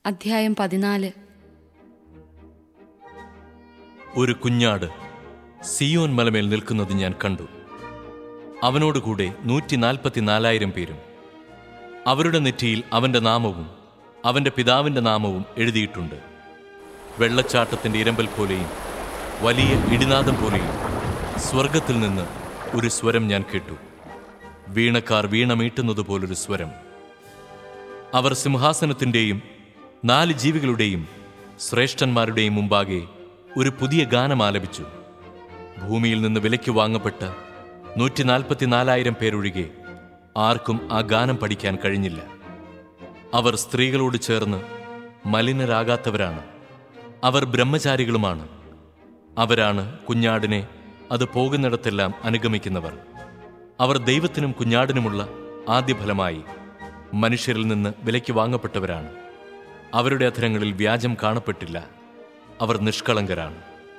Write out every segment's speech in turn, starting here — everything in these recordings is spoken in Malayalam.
അധ്യായം പതിനാല് ഒരു കുഞ്ഞാട് സിയോൻ മലമേൽ നിൽക്കുന്നത് ഞാൻ കണ്ടു അവനോടുകൂടെ നൂറ്റി നാൽപ്പത്തിനാലായിരം പേരും അവരുടെ നെറ്റിയിൽ അവന്റെ നാമവും അവന്റെ പിതാവിന്റെ നാമവും എഴുതിയിട്ടുണ്ട് വെള്ളച്ചാട്ടത്തിന്റെ ഇരമ്പൽ പോലെയും വലിയ ഇടിനാദം പോലെയും സ്വർഗത്തിൽ നിന്ന് ഒരു സ്വരം ഞാൻ കേട്ടു വീണക്കാർ വീണമീട്ടുന്നത് പോലൊരു സ്വരം അവർ സിംഹാസനത്തിന്റെയും നാല് ജീവികളുടെയും ശ്രേഷ്ഠന്മാരുടെയും മുമ്പാകെ ഒരു പുതിയ ഗാനം ആലപിച്ചു ഭൂമിയിൽ നിന്ന് വിലയ്ക്ക് വാങ്ങപ്പെട്ട നൂറ്റി നാൽപ്പത്തിനാലായിരം പേരൊഴികെ ആർക്കും ആ ഗാനം പഠിക്കാൻ കഴിഞ്ഞില്ല അവർ സ്ത്രീകളോട് ചേർന്ന് മലിനരാകാത്തവരാണ് അവർ ബ്രഹ്മചാരികളുമാണ് അവരാണ് കുഞ്ഞാടിനെ അത് പോകുന്നിടത്തെല്ലാം അനുഗമിക്കുന്നവർ അവർ ദൈവത്തിനും കുഞ്ഞാടിനുമുള്ള ആദ്യഫലമായി മനുഷ്യരിൽ നിന്ന് വിലയ്ക്ക് വാങ്ങപ്പെട്ടവരാണ് അവരുടെ അധരങ്ങളിൽ വ്യാജം കാണപ്പെട്ടില്ല അവർ നിഷ്കളങ്കരാണ്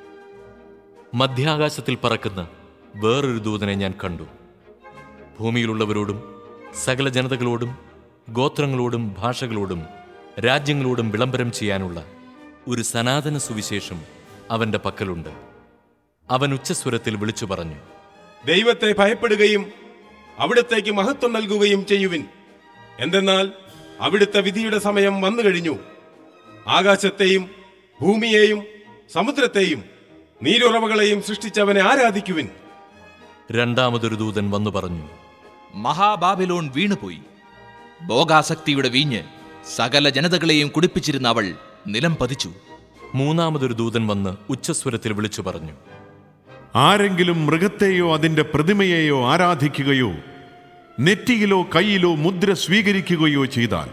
മധ്യാകാശത്തിൽ പറക്കുന്ന വേറൊരു ദൂതനെ ഞാൻ കണ്ടു ഭൂമിയിലുള്ളവരോടും സകല ജനതകളോടും ഗോത്രങ്ങളോടും ഭാഷകളോടും രാജ്യങ്ങളോടും വിളംബരം ചെയ്യാനുള്ള ഒരു സനാതന സുവിശേഷം അവന്റെ പക്കലുണ്ട് അവൻ ഉച്ചസ്വരത്തിൽ വിളിച്ചു പറഞ്ഞു ദൈവത്തെ ഭയപ്പെടുകയും അവിടത്തേക്ക് മഹത്വം നൽകുകയും ചെയ്യുവിൻ എന്തെന്നാൽ അവിടുത്തെ വിധിയുടെ സമയം വന്നു കഴിഞ്ഞു ആകാശത്തെയും ഭൂമിയെയും സമുദ്രത്തെയും നീരുറവകളെയും സൃഷ്ടിച്ചവനെ ആരാധിക്കുവിൻ രണ്ടാമതൊരു ദൂതൻ വന്നു പറഞ്ഞു മഹാബാബിലോൺ വീണുപോയി ഭോഗാസക്തിയുടെ വീഞ്ഞ് സകല ജനതകളെയും കുടിപ്പിച്ചിരുന്ന അവൾ നിലം പതിച്ചു മൂന്നാമതൊരു ദൂതൻ വന്ന് ഉച്ചസ്വരത്തിൽ വിളിച്ചു പറഞ്ഞു ആരെങ്കിലും മൃഗത്തെയോ അതിന്റെ പ്രതിമയെയോ ആരാധിക്കുകയോ നെറ്റിയിലോ കയ്യിലോ മുദ്ര സ്വീകരിക്കുകയോ ചെയ്താൽ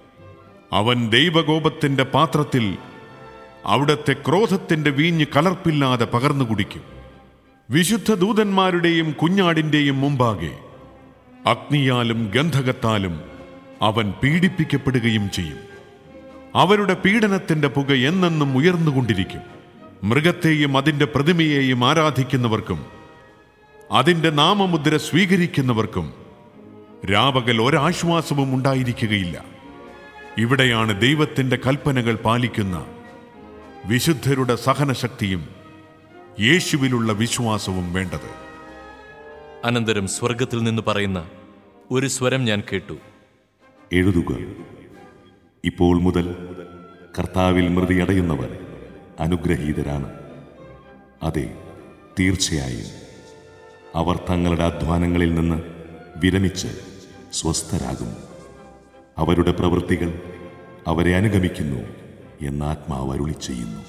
അവൻ ദൈവകോപത്തിന്റെ പാത്രത്തിൽ അവിടത്തെ ക്രോധത്തിന്റെ വീഞ്ഞ് കലർപ്പില്ലാതെ പകർന്നു കുടിക്കും വിശുദ്ധ ദൂതന്മാരുടെയും കുഞ്ഞാടിന്റെയും മുമ്പാകെ അഗ്നിയാലും ഗന്ധകത്താലും അവൻ പീഡിപ്പിക്കപ്പെടുകയും ചെയ്യും അവരുടെ പീഡനത്തിന്റെ പുക എന്നെന്നും ഉയർന്നുകൊണ്ടിരിക്കും മൃഗത്തെയും അതിന്റെ പ്രതിമയെയും ആരാധിക്കുന്നവർക്കും അതിന്റെ നാമമുദ്ര സ്വീകരിക്കുന്നവർക്കും രാപകൽ ഒരാശ്വാസവും ഉണ്ടായിരിക്കുകയില്ല ഇവിടെയാണ് ദൈവത്തിന്റെ കൽപ്പനകൾ പാലിക്കുന്ന വിശുദ്ധരുടെ സഹനശക്തിയും യേശുവിലുള്ള വിശ്വാസവും വേണ്ടത് അനന്തരം സ്വർഗത്തിൽ നിന്ന് പറയുന്ന ഒരു സ്വരം ഞാൻ കേട്ടു എഴുതുക ഇപ്പോൾ മുതൽ കർത്താവിൽ മൃതിയടയുന്നവർ അനുഗ്രഹീതരാണ് അതെ തീർച്ചയായും അവർ തങ്ങളുടെ അധ്വാനങ്ങളിൽ നിന്ന് വിരമിച്ച് സ്വസ്ഥരാകും അവരുടെ പ്രവൃത്തികൾ അവരെ അനുഗമിക്കുന്നു എന്ന് ആത്മാവ് അരുളി ചെയ്യുന്നു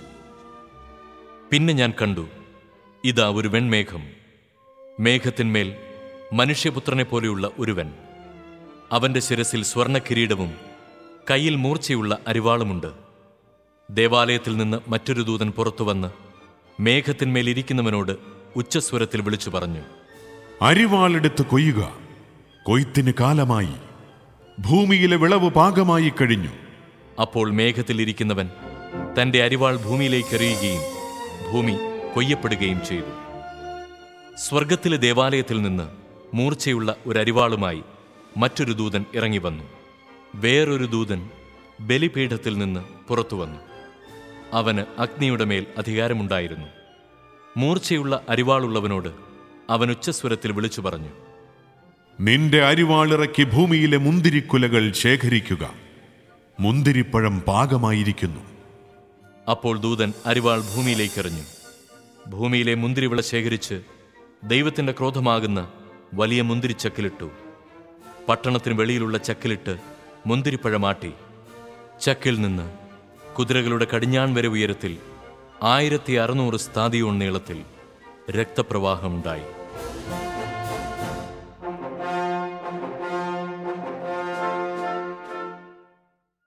പിന്നെ ഞാൻ കണ്ടു ഇതാ ഒരു വെൺമേഘം മേഘത്തിന്മേൽ മനുഷ്യപുത്രനെ പോലെയുള്ള ഒരുവൻ അവന്റെ ശിരസിൽ സ്വർണ്ണ കിരീടവും കയ്യിൽ മൂർച്ചയുള്ള അരിവാളുമുണ്ട് ദേവാലയത്തിൽ നിന്ന് മറ്റൊരു ദൂതൻ പുറത്തു വന്ന് മേഘത്തിന്മേൽ ഇരിക്കുന്നവനോട് ഉച്ചസ്വരത്തിൽ വിളിച്ചു പറഞ്ഞു അരിവാളെടുത്ത് കൊയ്യുക കൊയ്ത്തിന് കാലമായി ഭൂമിയിലെ വിളവ് പാകമായി കഴിഞ്ഞു അപ്പോൾ മേഘത്തിൽ ഇരിക്കുന്നവൻ തന്റെ അരിവാൾ ഭൂമിയിലേക്ക് എറിയുകയും ഭൂമി കൊയ്യപ്പെടുകയും ചെയ്തു സ്വർഗത്തിലെ ദേവാലയത്തിൽ നിന്ന് മൂർച്ചയുള്ള ഒരു അരിവാളുമായി മറ്റൊരു ദൂതൻ ഇറങ്ങി വന്നു വേറൊരു ദൂതൻ ബലിപീഠത്തിൽ നിന്ന് പുറത്തു വന്നു അവന് അഗ്നിയുടെ മേൽ അധികാരമുണ്ടായിരുന്നു മൂർച്ചയുള്ള അരിവാളുള്ളവനോട് അവൻ ഉച്ചസ്വരത്തിൽ വിളിച്ചു പറഞ്ഞു നിന്റെ അരിവാളിറക്കി ഭൂമിയിലെ മുന്തിരിക്കുലകൾ ശേഖരിക്കുക മുന്തിരിപ്പഴം പാകമായിരിക്കുന്നു അപ്പോൾ ദൂതൻ അരിവാൾ ഭൂമിയിലേക്ക് എറിഞ്ഞു ഭൂമിയിലെ മുന്തിരിവിള ശേഖരിച്ച് ദൈവത്തിന്റെ ക്രോധമാകുന്ന വലിയ മുന്തിരിച്ചക്കിലിട്ടു പട്ടണത്തിന് വെളിയിലുള്ള ചക്കിലിട്ട് മുന്തിരിപ്പഴമാട്ടി ചക്കിൽ നിന്ന് കുതിരകളുടെ കടിഞ്ഞാൺ വരെ ഉയരത്തിൽ ആയിരത്തി അറുന്നൂറ് സ്ഥാതിയോൺ നീളത്തിൽ രക്തപ്രവാഹമുണ്ടായി